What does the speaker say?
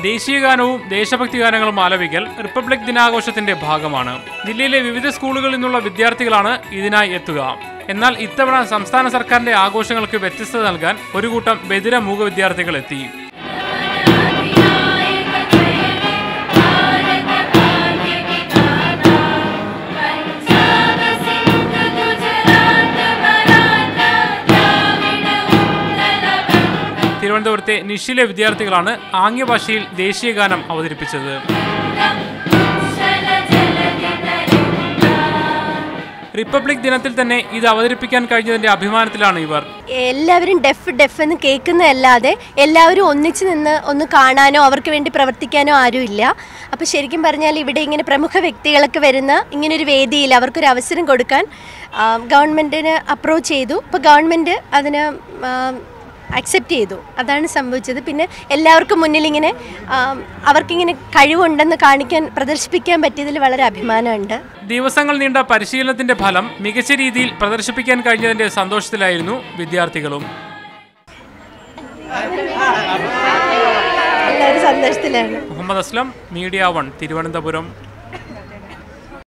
ദേശീയ ഗാനവും ദേശഭക്തി ഗാനങ്ങളും ആലപിക്കൽ റിപ്പബ്ലിക് ദിനാഘോഷത്തിന്റെ ഭാഗമാണ് ജില്ലയിലെ വിവിധ സ്കൂളുകളിൽ നിന്നുള്ള വിദ്യാർത്ഥികളാണ് ഇതിനായി എത്തുക എന്നാൽ ഇത്തവണ സംസ്ഥാന സർക്കാരിന്റെ ആഘോഷങ്ങൾക്ക് വ്യത്യസ്തത നൽകാൻ ഒരു കൂട്ടം ബദിര മൂക വിദ്യാർത്ഥികൾ എത്തി തിരുവനന്തപുരത്തെ നിഷിലെ വിദ്യാർത്ഥികളാണ് ആംഗ്യഭാഷയിൽ ദേശീയ ഗാനം അവതരിപ്പിച്ചത് റിപ്പബ്ലിക് ദിനത്തിൽ തന്നെ ഇത് അവതരിപ്പിക്കാൻ കഴിഞ്ഞതിന്റെ അഭിമാനത്തിലാണ് ഇവർ എല്ലാവരും ഡെഫ് ഡെഫ് എന്ന് കേൾക്കുന്നതല്ലാതെ എല്ലാവരും ഒന്നിച്ച് നിന്ന് ഒന്ന് കാണാനോ അവർക്ക് വേണ്ടി പ്രവർത്തിക്കാനോ ആരുമില്ല അപ്പോൾ ശരിക്കും പറഞ്ഞാൽ ഇവിടെ ഇങ്ങനെ പ്രമുഖ വ്യക്തികളൊക്കെ വരുന്ന ഇങ്ങനൊരു വേദിയിൽ അവർക്കൊരു അവസരം കൊടുക്കാൻ ആ, ഗവൺമെൻറ്റിന് അപ്രോച്ച് ചെയ്തു അപ്പോൾ ഗവൺമെൻറ് അതിന് അക്സെപ്റ്റ് ചെയ്തു അതാണ് സംഭവിച്ചത് പിന്നെ എല്ലാവർക്കും മുന്നിൽ ഇങ്ങനെ ആ, അവർക്കിങ്ങനെ കഴിവുണ്ടെന്ന് കാണിക്കാൻ പ്രദർശിപ്പിക്കാൻ പറ്റിയതിൽ വളരെ അഭിമാനമുണ്ട് ദിവസങ്ങൾ നീണ്ട പരിശീലനത്തിന്റെ ഫലം മികച്ച രീതിയിൽ പ്രദർശിപ്പിക്കാൻ കഴിഞ്ഞതിന്റെ സന്തോഷത്തിലായിരുന്നു വിദ്യാർത്ഥികളും എല്ലാവരും സന്തോഷത്തിലാണ് മുഹമ്മദ് അസ്ലം മീഡിയ വൺ തിരുവനന്തപുരം